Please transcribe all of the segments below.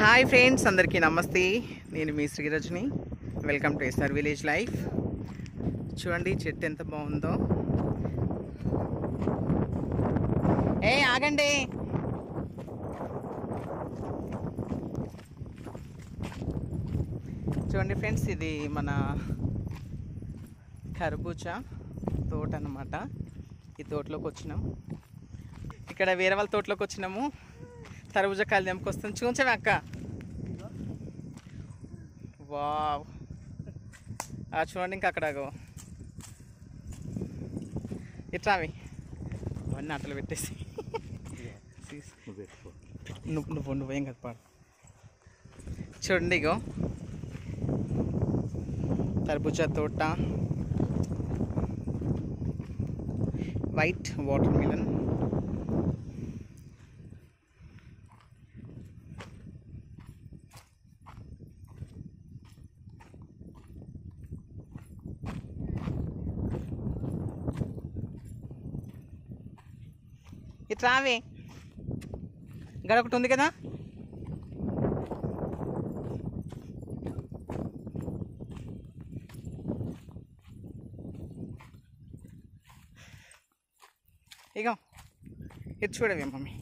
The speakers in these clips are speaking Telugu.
హాయ్ ఫ్రెండ్స్ అందరికీ నమస్తే నేను మీ Srirajani welcome to SR village life చూడండి చెట్టు ఎంత బాగుందో ఏ ఆగండి చూడండి ఫ్రెండ్స్ ఇది మన కర్బూజా తోట అన్నమాట ఈ తోటలోకి వచ్చినాం ఇక్కడ వేరే వాళ్ళ తోటలోకి వచ్చినాము తరబుజ కాయలు తెంపుకొస్తాం చూంచవే అక్క వావ్ ఆ చూడండి ఇంకా అక్కడ అగో. ఇట్లా అవి అవన్నీ అట్టలు పెట్టేసి నువ్వు నువ్వు నువ్వేం కదా పాడు చూడండి ఇగో తర్బూజా తోట వైట్ వాటర్ మిలన్ ఇట్లా రావే గడ ఒకటి ఉంది కదా ఇగో ఇది చూడవే మమ్మీ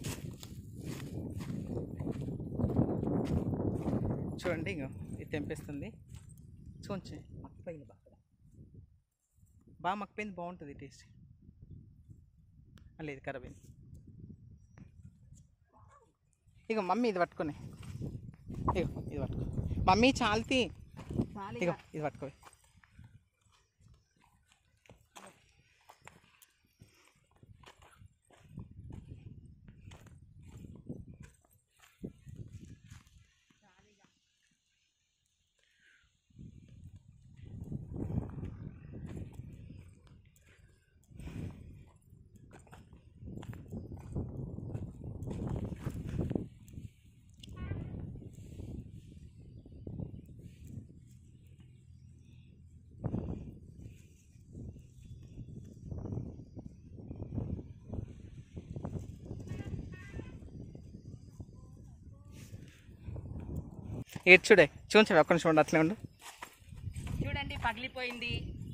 చూడండి ఇగో ఇది తెంపేస్తుంది చూంచి మక్కిపోయింది బాగా బాగా మక్కిపోయింది బాగుంటుంది టేస్ట్ లేదు ఖరాబ్ అయింది ఇగో మమ్మీ ఇది పట్టుకొని ఇగో ఇది పట్టుకో మమ్మీ చాల్తి ఇగో ఇది పట్టుకో ఏది చూడే చూంచవే ఒక్క నిమిషం ఉండు అట్లే ఉండు చూడండి పగిలిపోయింది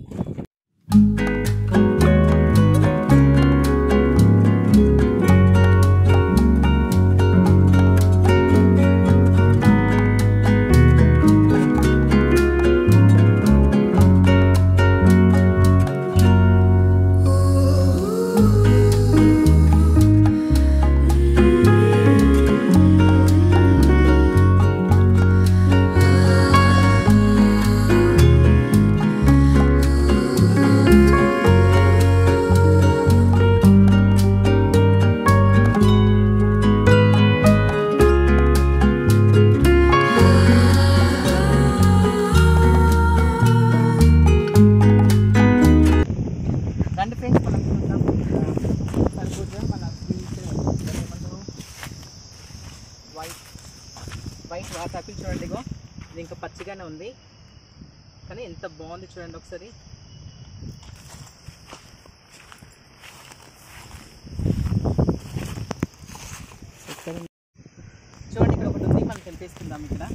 రండి ఫ్రెండ్స్ మనం చూద్దాం కర్బూజా మన స్వీట్ ఏమంటారు వైట్ వైట్ వాటర్ ఆపిల్ చూడండి ఇగో ఇది ఇంకా పచ్చిగానే ఉంది కానీ ఎంత బాగుంది చూడండి ఒకసారి చూడండి ఇక్కడ ఒకటి ఉంది మనం తెంపేసుకుందాం ఇక్కడ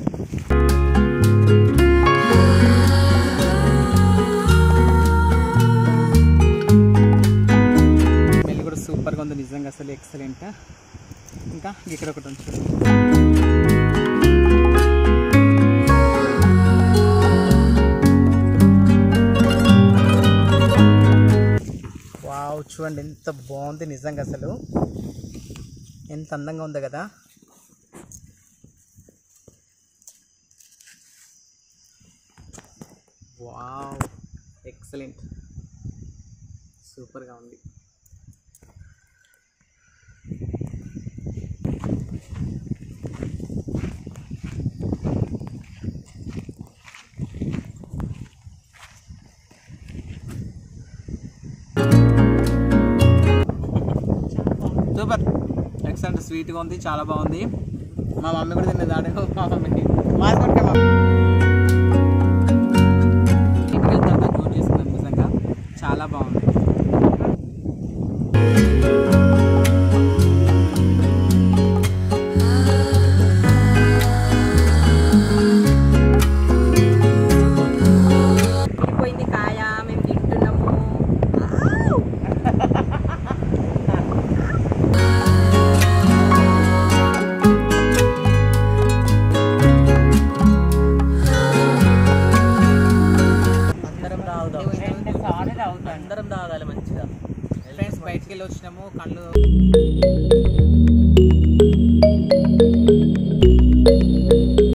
స్మెల్ కూడా సూపర్గా ఉంది నిజంగా అసలు ఎక్సలెంట్ ఇంకా ఇక్కడ ఒకటి ఉంది చూడండి వావ్ చూడండి ఎంత బాగుంది నిజంగా అసలు ఎంత అందంగా ఉంది కదా వావ్ ఎక్సలెంట్ సూపర్గా ఉంది సూపర్ ఎక్సలెంట్ స్వీట్గా ఉంది చాలా బాగుంది మా మమ్మీ కూడా తిన్నది ఆడే మా మమ్మీ మాస్ కొట్టే మా ఇంటికి వెళ్తే అంతా నోట్ చేసుకున్నాను నిజంగా చాలా బాగుంది ఆ తాగుదాం ఇదిగో ఇంత- రెండు సార్లు తాగుతాను అందరం తాగాలి మంచిగా ఫ్రెండ్స్ బయటికి వెళ్ళి వచ్చినాము కళ్ళు